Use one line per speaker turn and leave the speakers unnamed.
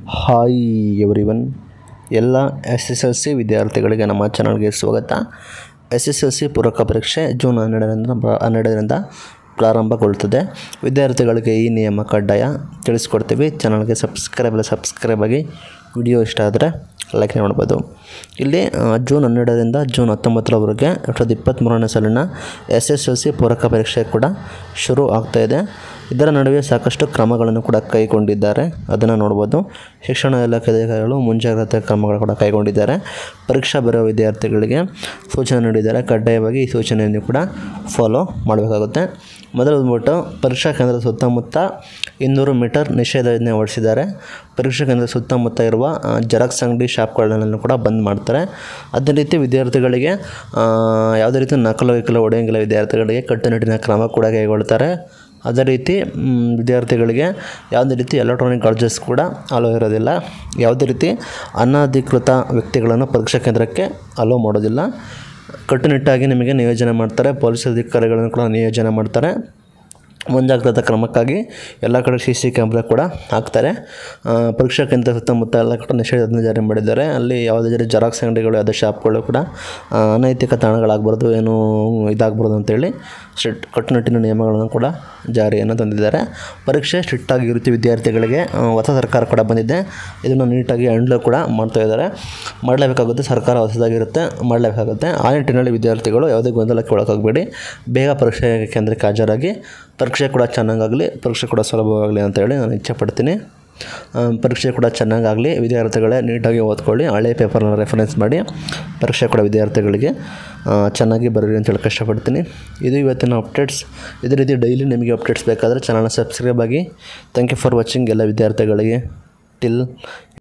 hi everyone ಎಲ್ಲ S S L C ವಿದ್ಯಾರ್ಥಿಗಳಿಗೆ ನಮ್ಮ ಚಾನಲ್ಗೆ ಸ್ವಾಗತ ಎಸ್ ಎಸ್ ಎಲ್ ಸಿ ಪೂರಕ ಪರೀಕ್ಷೆ ಜೂನ್ ಹನ್ನೆರಡರಿಂದ ಪ್ರ- ಹನ್ನೆರಡರಿಂದ ಪ್ರಾರಂಭಗೊಳ್ಳುತ್ತದೆ ವಿದ್ಯಾರ್ಥಿಗಳಿಗೆ ಈ ನಿಯಮ ಕಡ್ಡಾಯ ತಿಳಿಸ್ಕೊಡ್ತೀವಿ ಚಾನಲ್ಗೆ ಸಬ್ಸ್ಕ್ರೈಬ್ ಇಲ್ಲ ಸಬ್ಸ್ಕ್ರೈಬ್ ಆಗಿ ವಿಡಿಯೋ ಇಷ್ಟ ಆದರೆ ಲೈಕ್ ಮಾಡ್ಬೋದು ಇಲ್ಲಿ ಆ, ಜೂನ್ ಹನ್ನೆರಡರಿಂದ ಜೂನ್ ಹತ್ತೊಂಬತ್ತರವರೆಗೆ ಎರಡು ಸಾವಿರದ ಇಪ್ಪತ್ತ್ಮೂರನೇ ಸಾಲಿನ ಎಸ್ ಎಸ್ ಎಲ್ ಸಿ ಪೂರಕ ಪರೀಕ್ಷೆ ಕೂಡ ಶುರು ಆಗ್ತಾ ಇದೆ ಇದರ ನಡುವೆ ಸಾಕಷ್ಟು ಕ್ರಮಗಳನ್ನು ಕೂಡ ಕೈಗೊಂಡಿದ್ದಾರೆ ಅದನ್ನು ನೋಡ್ಬೋದು ಶಿಕ್ಷಣ ಇಲಾಖೆ ಅಧಿಕಾರಿಗಳು ಮುಂಜಾಗ್ರತಾ ಕ್ರಮಗಳು ಕೂಡ ಕೈಗೊಂಡಿದ್ದಾರೆ ಪರೀಕ್ಷಾ ಬರೆಯುವ ವಿದ್ಯಾರ್ಥಿಗಳಿಗೆ ಸೂಚನೆ ನೀಡಿದ್ದಾರೆ ಕಡ್ಡಾಯವಾಗಿ ಈ ಸೂಚನೆಯನ್ನು ಕೂಡ ಫಾಲೋ ಮಾಡಬೇಕಾಗುತ್ತೆ ಮೊದಲು ಬಂದ್ಬಿಟ್ಟು ಪರೀಕ್ಷಾ ಕೇಂದ್ರದ ಸುತ್ತಮುತ್ತ ಇನ್ನೂರು ಮೀಟರ್ ನಿಷೇಧಾಜ್ಞೆ ಹೊರಡಿಸಿದ್ದಾರೆ ಪರೀಕ್ಷಾ ಕೇಂದ್ರದ ಸುತ್ತಮುತ್ತ ಇರುವ ಆ, ಜೆರಾಕ್ಸ್ ಅಂಗಡಿ ಶಾಪ್ಗಳನ್ನು ಕೂಡ ಬಂದ್ ಮಾಡ್ತಾರೆ ಅದೇ ರೀತಿ ವಿದ್ಯಾರ್ಥಿಗಳಿಗೆ ಆ, ಯಾವುದೇ ರೀತಿ ನಕಲು ವಿಕಲು ಹೊಡೆಯಂಗಿಲ್ಲ ವಿದ್ಯಾರ್ಥಿಗಳಿಗೆ ಕಟ್ಟುನಿಟ್ಟಿನ ಕ್ರಮ ಕೂಡ ಕೈಗೊಳ್ತಾರೆ ಅದೇ ರೀತಿ ಮ್, ವಿದ್ಯಾರ್ಥಿಗಳಿಗೆ ಯಾವುದೇ ರೀತಿ ಎಲೆಕ್ಟ್ರಾನಿಕ್ ಚಾರ್ಜಸ್ ಕೂಡ ಅಲೋ ಇರೋದಿಲ್ಲ ಯಾವುದೇ ರೀತಿ ಅನಧಿಕೃತ ವ್ಯಕ್ತಿಗಳನ್ನು ಪರೀಕ್ಷಾ ಕೇಂದ್ರಕ್ಕೆ ಅಲೋ ಮಾಡೋದಿಲ್ಲ ಕಟ್ಟುನಿಟ್ಟಾಗಿ ನಿಮಗೆ ನಿಯೋಜನೆ ಮಾಡ್ತಾರೆ ಪೊಲೀಸ್ ಅಧಿಕಾರಿಗಳನ್ನು ಕೂಡ ನಿಯೋಜನೆ ಮಾಡ್ತಾರೆ ಮುಂಜಾಗ್ರತಾ ಕ್ರಮಕ್ಕಾಗಿ ಎಲ್ಲ ಕಡೆ ಸಿ ಸಿ ಕ್ಯಾಮ್ರಾ ಕೂಡ ಹಾಕ್ತಾರೆ ಆ, ಪರೀಕ್ಷಾ ಕೇಂದ್ರ ಸುತ್ತಮುತ್ತ ಎಲ್ಲ ಕಡೆ ನಿಷೇಧಾಜ್ಞೆ ಜಾರಿ ಮಾಡಿದ್ದಾರೆ ಅಲ್ಲಿ ಯಾವುದೇ ರೀತಿ ಜೆರಾಕ್ಸ್ ಅಂಗಡಿಗಳು ಯಾವುದೇ ಶಾಪ್ಗಳು ಕೂಡ ಆ, ಅನೈತಿಕ ತಾಣಗಳಾಗ್ಬಾರ್ದು ಏನು ಇದಾಗ್ಬಾರ್ದು ಅಂತೇಳಿ ಸ್ಟ್ರಿಕ್ಟ್ ಕಟ್ಟುನಿಟ್ಟಿನ ನಿಯಮಗಳನ್ನು ಕೂಡ ಜಾರಿಯನ್ನು ತಂದಿದ್ದಾರೆ ಪರೀಕ್ಷೆ ಸ್ಟ್ರಿಕ್ಟಾಗಿ ಇರುತ್ತೆ ವಿದ್ಯಾರ್ಥಿಗಳಿಗೆ ಆ, ಹೊಸ ಸರ್ಕಾರ ಕೂಡ ಬಂದಿದೆ ಇದನ್ನು ನೀಟಾಗಿ ಹ್ಯಾಂಡ್ಲು ಕೂಡ ಮಾಡ್ತಾ ಇದ್ದಾರೆ ಮಾಡಲೇಬೇಕಾಗುತ್ತೆ ಸರ್ಕಾರ ಹೊಸದಾಗಿರುತ್ತೆ ಮಾಡಲೇಬೇಕಾಗುತ್ತೆ ಆ ನಿಟ್ಟಿನಲ್ಲಿ ವಿದ್ಯಾರ್ಥಿಗಳು ಯಾವುದೇ ಗೊಂದಲಕ್ಕೆ ಒಳಗಾಗಬೇಡಿ ಬೇಗ ಪರೀಕ್ಷೆ ಕೇಂದ್ರಕ್ಕೆ ಹಾಜರಾಗಿ ಪರೀಕ್ಷೆ ಕೂಡ ಚೆನ್ನಾಗಾಗಲಿ ಪರೀಕ್ಷೆ ಕೂಡ ಸುಲಭವಾಗಲಿ ಅಂತೇಳಿ ನಾನು ಇಚ್ಛೆ ಪಡ್ತೀನಿ ಆ, ಪರೀಕ್ಷೆ ಕೂಡ ಚೆನ್ನಾಗಾಗಲಿ ವಿದ್ಯಾರ್ಥಿಗಳೇ ನೀಟಾಗಿ ಓದ್ಕೊಳ್ಳಿ ಹಳೆ ಪೇಪರ್ನ ರೆಫರೆನ್ಸ್ ಮಾಡಿ ಪರೀಕ್ಷೆ ಕೂಡ ವಿದ್ಯಾರ್ಥಿಗಳಿಗೆ ಆ, ಚೆನ್ನಾಗಿ ಬರೀರಿ ಅಂತೇಳಿ ಕಷ್ಟಪಡ್ತೀನಿ ಇದು ಇವತ್ತಿನ ಅಪ್ಡೇಟ್ಸ್ ಇದೇ ರೀತಿ ಡೈಲಿ ನಿಮಗೆ ಅಪ್ಡೇಟ್ಸ್ ಬೇಕಾದರೆ ಚಾನಲ್ನ ಸಬ್ಸ್ಕ್ರೈಬ್ ಆಗಿ ಥ್ಯಾಂಕ್ ಯು ಫಾರ್ ವಾಚಿಂಗ್ ಎಲ್ಲ ವಿದ್ಯಾರ್ಥಿಗಳಿಗೆ ಟಿಲ್